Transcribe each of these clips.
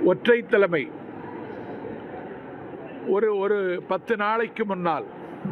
ஒற்றை தலைமை ஒரு ஒரு பத்து நாளைக்கு முன்னால்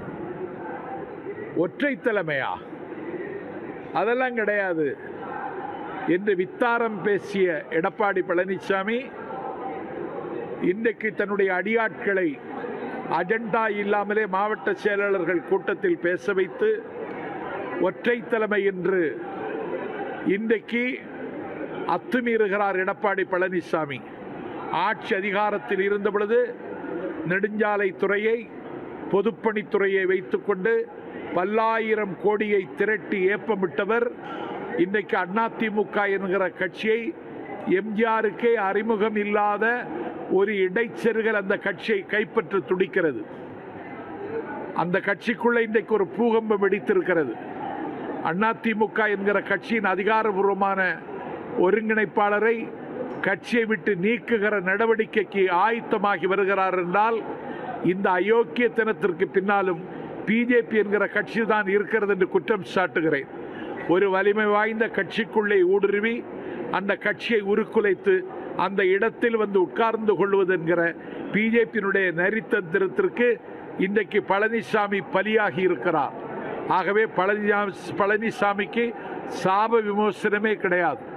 ஒற்றை தலைமையா அதெல்லாம் கிடையாது என்று வித்தாரம் பேசிய எடப்பாடி பழனிசாமி இன்றைக்கு தன்னுடைய அடியாட்களை அஜெண்டா இல்லாமலே மாவட்ட செயலாளர்கள் கூட்டத்தில் பேச வைத்து ஒற்றை தலைமை என்று இன்றைக்கு அத்துமீறுகிறார் எடப்பாடி பழனிசாமி ஆட்சி அதிகாரத்தில் இருந்த பொழுது நெடுஞ்சாலைத்துறையை பொதுப்பணித்துறையை வைத்துக்கொண்டு பல்லாயிரம் கோடியை திரட்டி ஏப்பமிட்டவர் இன்றைக்கு அதிமுக என்கிற கட்சியை எம்ஜிஆருக்கே அறிமுகம் இல்லாத ஒரு இடைச்செருகல் அந்த கட்சியை கைப்பற்ற துடிக்கிறது அந்த கட்சிக்குள்ள இன்றைக்கு ஒரு பூகம்பம் வெடித்திருக்கிறது அதிமுக என்கிற கட்சியின் அதிகாரபூர்வமான ஒருங்கிணைப்பாளரை கட்சியை விட்டு நீக்குகிற நடவடிக்கைக்கு ஆயத்தமாகி வருகிறார் என்றால் இந்த அயோக்கியத்தனத்திற்கு பின்னாலும் பிஜேபி என்கிற கட்சி தான் இருக்கிறது என்று குற்றம் சாட்டுகிறேன் ஒரு வலிமை வாய்ந்த கட்சிக்குள்ளே ஊடுருவி அந்த கட்சியை உருக்குலைத்து அந்த இடத்தில் வந்து உட்கார்ந்து கொள்வது என்கிற பிஜேபியினுடைய நரித்தந்திரத்திற்கு இன்றைக்கு பழனிசாமி பலியாகி இருக்கிறார் ஆகவே பழனிசாமி பழனிசாமிக்கு சாப விமோசனமே கிடையாது